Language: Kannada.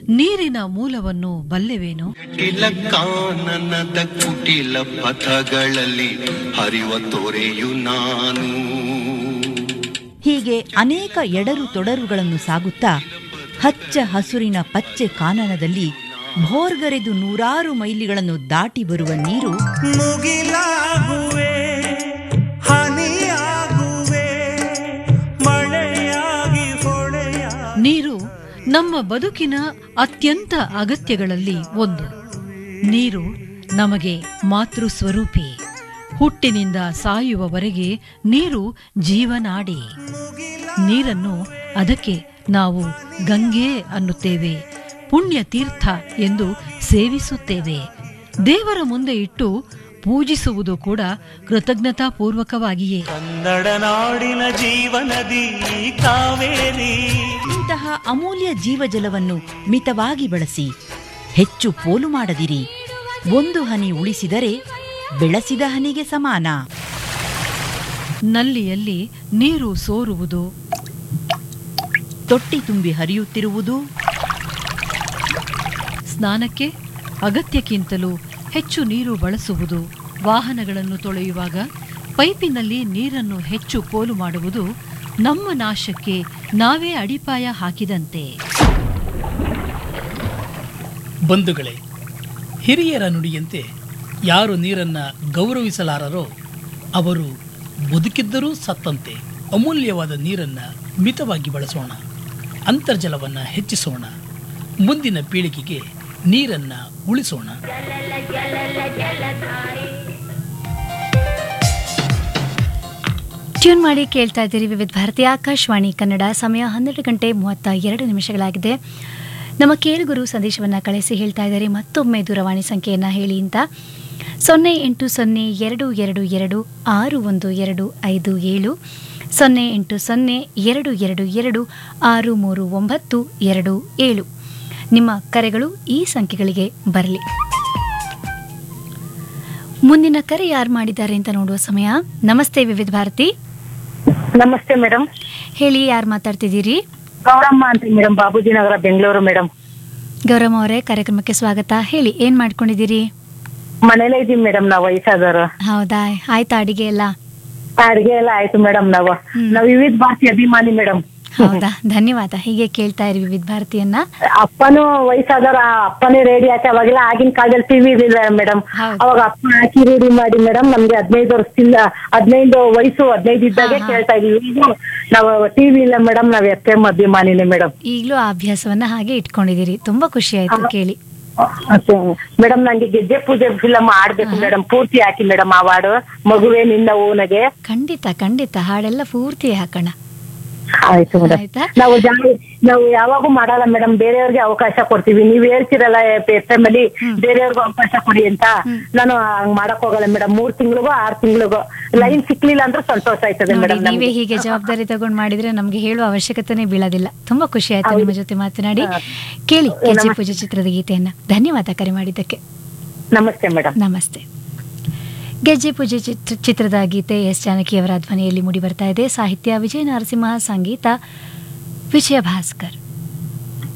ನೀರಿನ ಮೂಲವನ್ನು ಬಲ್ಲೆವೇನು ಕುಟಿಲ ಕಾನನದ ಕುಟಿಲ ಪಥಗಳಲ್ಲಿ ಹರಿವ ತೊರೆಯು ನಾನು ಹೀಗೆ ಅನೇಕ ಎಡರು ತೊಡರುಗಳನ್ನು ಸಾಗುತ್ತಾ ಹಚ್ಚ ಹಸುರಿನ ಪಚ್ಚೆ ಕಾನನದಲ್ಲಿ ಭೋರ್ಗರೆದು ನೂರಾರು ಮೈಲಿಗಳನ್ನು ದಾಟಿ ಬರುವ ನೀರು ಮುಗಿಲಾಗುವೆ ಹನಿಯಾಗುವೆ ಮಳೆಯಾಗಿ ಹೊಳೆಯ ನೀರು ನಮ್ಮ ಬದುಕಿನ ಅತ್ಯಂತ ಅಗತ್ಯಗಳಲ್ಲಿ ಒಂದು ನೀರು ನಮಗೆ ಮಾತೃ ಸ್ವರೂಪಿ ಹುಟ್ಟಿನಿಂದ ಸಾಯುವವರೆಗೆ ನೀರು ಜೀವನಾಡಿ ನೀರನ್ನು ಅದಕ್ಕೆ ನಾವು ಗಂಗೆ ಅನ್ನುತ್ತೇವೆ ಪುಣ್ಯ ತೀರ್ಥ ಎಂದು ಸೇವಿಸುತ್ತೇವೆ ದೇವರ ಮುಂದೆ ಇಟ್ಟು ಪೂಜಿಸುವುದು ಕೂಡ ಕೃತಜ್ಞತಾಪೂರ್ವಕವಾಗಿಯೇ ಕನ್ನಡ ನಾಡಿನ ಜೀವನದಿ ಕಾವೇರಿ ಇಂತಹ ಅಮೂಲ್ಯ ಜೀವಜಲವನ್ನು ಮಿತವಾಗಿ ಬಳಸಿ ಹೆಚ್ಚು ಪೋಲು ಮಾಡದಿರಿ ಒಂದು ಹನಿ ಉಳಿಸಿದರೆ ಬೆಳೆಸಿದ ಹನಿಗೆ ಸಮಾನ ನಲ್ಲಿಯಲ್ಲಿ ನೀರು ಸೋರುವುದು ತೊಟ್ಟಿ ತುಂಬಿ ಹರಿಯುತ್ತಿರುವುದು ಸ್ನಾನಕ್ಕೆ ಅಗತ್ಯಕ್ಕಿಂತಲೂ ಹೆಚ್ಚು ನೀರು ಬಳಸುವುದು ವಾಹನಗಳನ್ನು ತೊಳೆಯುವಾಗ ಪೈಪಿನಲ್ಲಿ ನೀರನ್ನು ಹೆಚ್ಚು ಪೋಲು ಮಾಡುವುದು ನಮ್ಮ ನಾಶಕ್ಕೆ ನಾವೇ ಅಡಿಪಾಯ ಹಾಕಿದಂತೆ ಬಂಧುಗಳೇ ಹಿರಿಯರ ನುಡಿಯಂತೆ ಯಾರು ನೀರನ್ನು ಗೌರವಿಸಲಾರರೋ ಅವರು ಬದುಕಿದ್ದರೂ ಸತ್ತಂತೆ ಅಮೂಲ್ಯವಾದ ನೀರನ್ನು ಮಿತವಾಗಿ ಬಳಸೋಣ ಅಂತರ್ಜಲವನ್ನು ಹೆಚ್ಚಿಸೋಣ ಮುಂದಿನ ಪೀಳಿಗೆಗೆ ನೀರನ್ನು ಉಳಿಸೋಣ ಟ್ಯೂನ್ ಮಾಡಿ ಕೇಳ್ತಾ ಇದ್ದೀರಿ ವಿವಿಧ ಭಾರತಿ ಆಕಾಶವಾಣಿ ಕನ್ನಡ ಸಮಯ ಹನ್ನೆರಡು ಗಂಟೆ ಮೂವತ್ತ ಎರಡು ನಿಮಿಷಗಳಾಗಿದೆ ನಮ್ಮ ಕೇಳುಗರು ಸಂದೇಶವನ್ನು ಕಳಿಸಿ ಹೇಳ್ತಾ ಇದ್ದಾರೆ ಮತ್ತೊಮ್ಮೆ ದೂರವಾಣಿ ಸಂಖ್ಯೆಯನ್ನು ಹೇಳಿ ಅಂತ ಸೊನ್ನೆ ಎಂಟು ಸೊನ್ನೆ ಎರಡು ಎರಡು ಎರಡು ಆರು ಒಂದು ಎರಡು ಐದು ಏಳು ಸೊನ್ನೆ ಎಂಟು ಸೊನ್ನೆ ಎರಡು ಎರಡು ಎರಡು ಆರು ಮೂರು ಒಂಬತ್ತು ಎರಡು ಏಳು ನಿಮ್ಮ ಕರೆಗಳು ಈ ಸಂಖ್ಯೆಗಳಿಗೆ ಬರಲಿ ಮುಂದಿನ ಕರೆ ಯಾರು ಮಾಡಿದ್ದಾರೆ ಅಂತ ನೋಡುವ ಸಮಯ ನಮಸ್ತೆ ವಿವಿಧ ಭಾರತಿ ನಮಸ್ತೆ ಮೇಡಮ್ ಹೇಳಿ ಯಾರು ಮಾತಾಡ್ತಿದ್ದೀರಿ ಗೌರಮ್ಮ ಅಂತ ಮೇಡಮ್ ಬಾಬೂಜಿ ನಗರ ಬೆಂಗಳೂರು ಮೇಡಮ್ ಗೌರಮ್ಮ ಅವರೇ ಕಾರ್ಯಕ್ರಮಕ್ಕೆ ಸ್ವಾಗತ ಹೇಳಿ ಏನ್ ಮಾಡ್ಕೊಂಡಿದ್ದೀರಿ ಮನೇಲೇ ಇದೀವಿ ಮೇಡಮ್ ನಾವು ವಯಸ್ಸಾದವರು ಹೌದಾ ಆಯ್ತಾ ಅಡಿಗೆ ಎಲ್ಲ ಅಡ್ಗೆ ಎಲ್ಲ ಆಯ್ತು ಮೇಡಮ್ ನಾವು ಹ್ಮ್. ನಾವು ವಿವಿಧ ಭಾರತಿ ಅಭಿಮಾನಿ ಮೇಡಮ್ ಹೌದಾ ಧನ್ಯವಾದ ಹೀಗೆ ಕೇಳ್ತಾ ಇರಿ ವಿವಿಧ ಭಾರತಿಯನ್ನ ಅಪ್ಪನು ವಯಸ್ಸಾದವ್ರ ಅಪ್ಪನೇ ರೇಡಿ ಹಾಕಿ ಅವಾಗೆಲ್ಲ ಆಗಿನ ಕಾಲದಲ್ಲಿ ಟಿವಿ ಇರಲಿಲ್ಲ ಮೇಡಮ್ ಹೌದು. ಅವಾಗ ಅಪ್ಪ ಹಾಕಿ ರೂಢಿ ಮಾಡಿ ಮೇಡಮ್ ನಮ್ಗೆ ಹದಿನೈದು ವರ್ಷದಿಂದ ಹದಿನೈದು ವಯಸ್ಸು ಹದಿನೈದು ಇದ್ದಾಗೆ ಹಾ, ಹಾ. ಕೇಳ್ತಾ ಇದೀವಿ ಈಗ ನಾವು ಟಿವಿ ಇಲ್ಲ ಮೇಡಮ್ ನಾವ್ ಎಫ್ ಎಂ ಅಭಿಮಾನಿನೇ ಮೇಡಮ್ ಈಗಲೂ ಆ ಅಭ್ಯಾಸವನ್ನ ಹಾಗೆ ಇಟ್ಕೊಂಡಿದ್ದೀರಿ ತುಂಬಾ ಖುಷಿ ಆಯ್ತು ಕೇಳಿ ಮೇಡಮ್ ನಂಗೆ ಗೆಜ್ಜೆ ಪೂಜೆ ಫಿಲಮ್ ಆಡ್ಬೇಕು ಮೇಡಮ್ ಪೂರ್ತಿ ಹಾಕಿ ಮೇಡಮ್ ಆ ಹಾಡು ಮಗುವೆ ನಿನ್ನ ಊನಗೆ ಖಂಡಿತ ಖಂಡಿತ ಹಾಡೆಲ್ಲ ಪೂರ್ತಿ ಹಾಕೋಣ ಆಯ್ತು ಮೇಡಮ್ ಆಯ್ತಾ? ನಾವು ಜಾ- ನಾವು ಯಾವಾಗೂ ಮಾಡಲ್ಲ ಮೇಡಮ್ ಬೇರೆಯವ್ರಿಗೆ ಅವಕಾಶ ಕೊಡ್ತೀವಿ ನೀವ್ ಹೇಳ್ತಿರಲ್ಲ ಎಫ್ ಎಂ ಅಲ್ಲಿ ಬೇರೆಯವ್ರಿಗೂ ಅವಕಾಶ ಕೊಡಿ ಅಂತ ನಾನು ಹಂಗ್ ಮಾಡಕ್ ಹೋಗಲ್ಲ ಮೇಡಮ್ ಮೂರ್ ತಿಂಗಳಿಗೂ ಆರ್ ತಿಂಗಳಿಗೂ ಲೈನ್ ಸಿಕ್ಲಿಲ್ಲ ಅಂದ್ರೆ ಸಂತೋಷ ಆಯ್ತದೆ ನೋಡಿ ಮೇಡಮ್ ನೀವೇ ಹೀಗೆ ಜವಾಬ್ದಾರಿ ತಗೊಂಡ್ ಮಾಡಿದ್ರೆ ನಮ್ಗೆ ಹೇಳುವ ಅವಶ್ಯಕತೆನೇ ಬೀಳೋದಿಲ್ಲ ತುಂಬಾ ಖುಷಿ ಆಯ್ತು ನಿಮ್ಮ ಜೊತೆ ಮಾತನಾಡಿ ಕೇಳಿ ಹೆಜ್ಜೆ ಪೂಜೆ ಚಿತ್ರದ ಗೀತೆಯನ್ನ ಧನ್ಯವಾದ ಕರೆ ಮಾಡಿದ್ದಕ್ಕೆ ನಮಸ್ತೆ ಮೇಡಮ್ ನಮಸ್ತೆ ಗೆಜ್ಜೆ ಪೂಜೆ ಚಿತ್ರ ಚಿತ್ರದ ಗೀತೆ ಎಸ್ ಜಾನಕಿಯವರ ಧ್ವನಿಯಲ್ಲಿ ಮೂಡಿ ಬರ್ತಾ ಇದೆ ಸಾಹಿತ್ಯ ವಿಜಯ ನರಸಿಂಹ ಸಂಗೀತ ವಿಜಯ ಭಾಸ್ಕರ್